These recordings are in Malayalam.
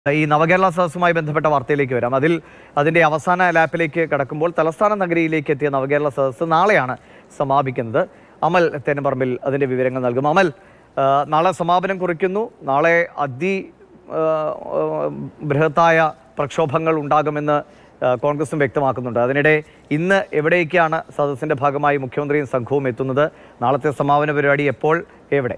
ഈ നവകേരള സദസ്സുമായി ബന്ധപ്പെട്ട വാർത്തയിലേക്ക് വരാം അതിൽ അതിൻ്റെ അവസാന ലാപ്പിലേക്ക് കടക്കുമ്പോൾ തലസ്ഥാന നഗരിയിലേക്ക് എത്തിയ നവകേരള സദസ്സ് നാളെയാണ് സമാപിക്കുന്നത് അമൽ തേനപ്പറമ്പിൽ അതിൻ്റെ വിവരങ്ങൾ നൽകും അമൽ ആ, നാളെ സമാപനം കുറിക്കുന്നു നാളെ അതി ആ, ആ, ബൃഹത്തായ പ്രക്ഷോഭങ്ങൾ ഉണ്ടാകുമെന്ന് ആ, കോൺഗ്രസും വ്യക്തമാക്കുന്നുണ്ട് അതിനിടെ ഇന്ന് എവിടേക്കാണ് സദസ്സിൻ്റെ ഭാഗമായി മുഖ്യമന്ത്രിയും സംഘവും എത്തുന്നത് നാളത്തെ സമാപന പരിപാടി എപ്പോൾ എവിടെ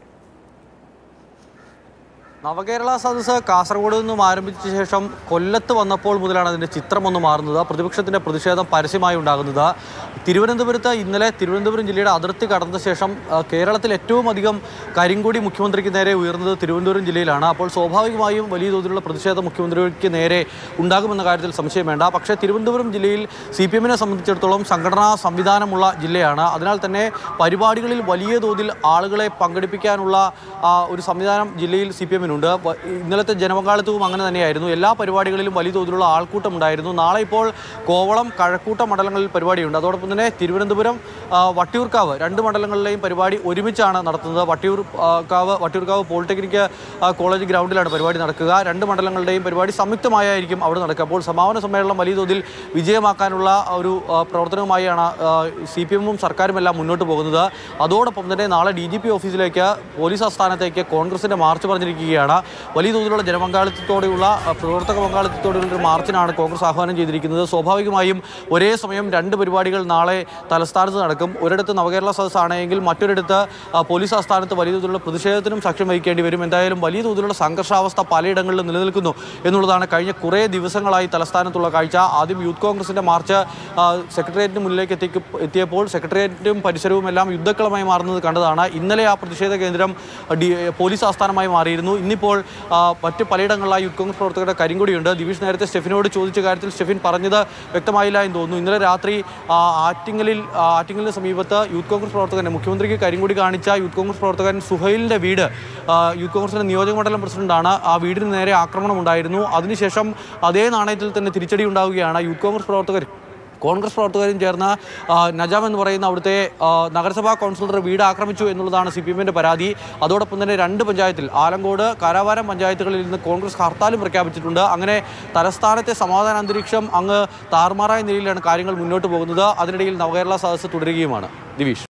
നവകേരള സദസ്സ് കാസർഗോഡ് നിന്നും ആരംഭിച്ച ശേഷം കൊല്ലത്ത് വന്നപ്പോൾ മുതലാണ് അതിൻ്റെ ചിത്രമൊന്ന് മാറുന്നത് പ്രതിപക്ഷത്തിൻ്റെ പ്രതിഷേധം പരസ്യമായി ഉണ്ടാകുന്നത് തിരുവനന്തപുരത്ത് ഇന്നലെ തിരുവനന്തപുരം ജില്ലയുടെ അതിർത്തി കടന്ന ശേഷം ആ, കേരളത്തിൽ ഏറ്റവും അധികം കരിങ്കൊടി മുഖ്യമന്ത്രിക്ക് നേരെ ഉയർന്നത് തിരുവനന്തപുരം ജില്ലയിലാണ് അപ്പോൾ സ്വാഭാവികമായും വലിയ തോതിലുള്ള പ്രതിഷേധം മുഖ്യമന്ത്രിക്ക് നേരെ ഉണ്ടാകുമെന്ന കാര്യത്തിൽ സംശയം വേണ്ട പക്ഷേ തിരുവനന്തപുരം ജില്ലയിൽ സി പി എമ്മിനെ സംബന്ധിച്ചിടത്തോളം സംഘടനാ സംവിധാനമുള്ള ജില്ലയാണ് അതിനാൽ തന്നെ പരിപാടികളിൽ വലിയ തോതിൽ ആളുകളെ പങ്കെടുപ്പിക്കാനുള്ള ആ, ഒരു സംവിധാനം ജില്ലയിൽ സി പി എമ്മിനുണ്ട് വ- ഇന്നലത്തെ ജനപങ്കാളിത്തവും അങ്ങനെ തന്നെയായിരുന്നു എല്ലാ പരിപാടികളിലും വലിയ തോതിലുള്ള ആൾക്കൂട്ടം ഉണ്ടായിരുന്നു നാളെ ഇപ്പോൾ കോവളം കഴക്കൂട്ട മണ്ഡലങ്ങളിൽ പരിപാടിയുണ്ട് അതോടൊപ്പം തന്നെ തിരുവനന്തപുരം ആ, വട്ടിയൂർക്കാവ് രണ്ട് മണ്ഡലങ്ങളിലെയും പരിപാടി ഒരുമിച്ചാണ് നടത്തുന്നത് വട്ടിയൂർ ആ, കാവ് വട്ടിയൂർക്കാവ് പോളിടെക്നിക് ആ, കോളേജ് ഗ്രൗണ്ടിലാണ് പരിപാടി നടക്കുക രണ്ട് മണ്ഡലങ്ങളുടെയും പരിപാടി സംയുക്തമായിരിക്കും അവിടെ നടക്കുക അപ്പോൾ സമാപന സമ്മേളനം വലിയ തോതിൽ വിജയമാക്കാനുള്ള ഒരു ആ, പ്രവർത്തനവുമായാണ് സി പി എമ്മും സർക്കാരും എല്ലാം മുന്നോട്ട് പോകുന്നത് അതോടൊപ്പം തന്നെ നാളെ ഡി ജി പി ഓഫീസിലേക്ക് പോലീസ് ആസ്ഥാനത്തേക്ക് കോൺഗ്രസിന്റെ മാർച്ച് പറഞ്ഞിരിക്കുകയാണ് വലിയ തോതിലുള്ള ജനപങ്കാളിത്തത്തോടെയുള്ള ആ, പ്രവർത്തക പങ്കാളിത്തത്തോടെയുള്ള ഒരു മാർച്ചിനാണ് കോൺഗ്രസ് ആഹ്വാനം ചെയ്തിരിക്കുന്നത് സ്വാഭാവികമായും ഒരേ സമയം രണ്ട് പരിപാടികൾ നാളെ തലസ്ഥാനത്ത് നടക്കും ഒരിടത്ത് നവകേരള സദസ് ആണെങ്കിൽ മറ്റൊരിടത്ത് ആ, പോലീസ് ആസ്ഥാനത്ത് വലിയ തോതിലുള്ള പ്രതിഷേധത്തിനും സാക്ഷ്യം വഹിക്കേണ്ടി വരും എന്തായാലും വലിയ തോതിലുള്ള സംഘർഷാവസ്ഥ പലയിടങ്ങളിലും നിലനിൽക്കുന്നു എന്നുള്ളതാണ് കഴിഞ്ഞ കുറേ ദിവസങ്ങളായി തലസ്ഥാനത്തുള്ള കാഴ്ച ആദ്യം യൂത്ത് കോൺഗ്രസിന്റെ മാർച്ച് ആ, സെക്രട്ടേറിയറ്റിന് മുന്നിലേക്ക് എത്തിക്ക് എത്തിയപ്പോൾ സെക്രട്ടേറിയറ്റും പരിസരവും എല്ലാം യുദ്ധക്കളമായി മാറുന്നത് കണ്ടതാണ് ഇന്നലെ ആ പ്രതിഷേധ കേന്ദ്രം ഡി പോലീസ് ആസ്ഥാനമായി മാറിയിരുന്നു ഇന്നിപ്പോൾ ആ, മറ്റ് പലയിടങ്ങളിലായി യൂത്ത് കോൺഗ്രസ് പ്രവർത്തകരുടെ കരിങ്കൊടിയുണ്ട് ദിവിഷ് നേരത്തെ സ്റ്റെഫിനോട് ചോദിച്ച കാര്യത്തിൽ സ്റ്റെഫിൻ പറഞ്ഞത് വ്യക്തമായില്ല എന്ന് തോന്നുന്നു ഇന്നലെ രാത്രി ആ, ആറ്റിങ്ങലിൽ ആ, ആറ്റിങ്ങലിന് സമീപത്ത് യൂത്ത് കോൺഗ്രസ് പ്രവർത്തകൻ മുഖ്യമന്ത്രിക്ക് കരിങ്കൊടി കാണിച്ച യൂത്ത് കോൺഗ്രസ് പ്രവർത്തകൻ സുഹൈലിന്റെ വീട് ആ, യൂത്ത് കോൺഗ്രസിന്റെ നിയോജക മണ്ഡലം പ്രസിഡന്റാണ് ആ വീടിന് നേരെ ആക്രമണം ഉണ്ടായിരുന്നു അതിനുശേഷം അതേ നാണയത്തിൽ തന്നെ തിരിച്ചടി ഉണ്ടാവുകയാണ് യൂത്ത് കോൺഗ്രസ് പ്രവർത്തകർ കോൺഗ്രസ് പ്രവർത്തകരും ചേർന്ന് ആ, നജാം എന്ന് പറയുന്ന അവിടുത്തെ ആ, നഗരസഭാ കൗൺസിലറുടെ വീട് ആക്രമിച്ചു എന്നുള്ളതാണ് സി പി എമ്മിൻ്റെ പരാതി അതോടൊപ്പം തന്നെ രണ്ട് പഞ്ചായത്തിൽ ആലങ്കോട് കാരാവാരം പഞ്ചായത്തുകളിൽ നിന്ന് കോൺഗ്രസ് ഹർത്താലും പ്രഖ്യാപിച്ചിട്ടുണ്ട് അങ്ങനെ തലസ്ഥാനത്തെ സമാധാന അന്തരീക്ഷം അങ്ങ് താറുമാറായ നിലയിലാണ് കാര്യങ്ങൾ മുന്നോട്ട് പോകുന്നത് അതിനിടയിൽ നവകേരള സദസ്സ് തുടരുകയുമാണ് ദിവിഷ്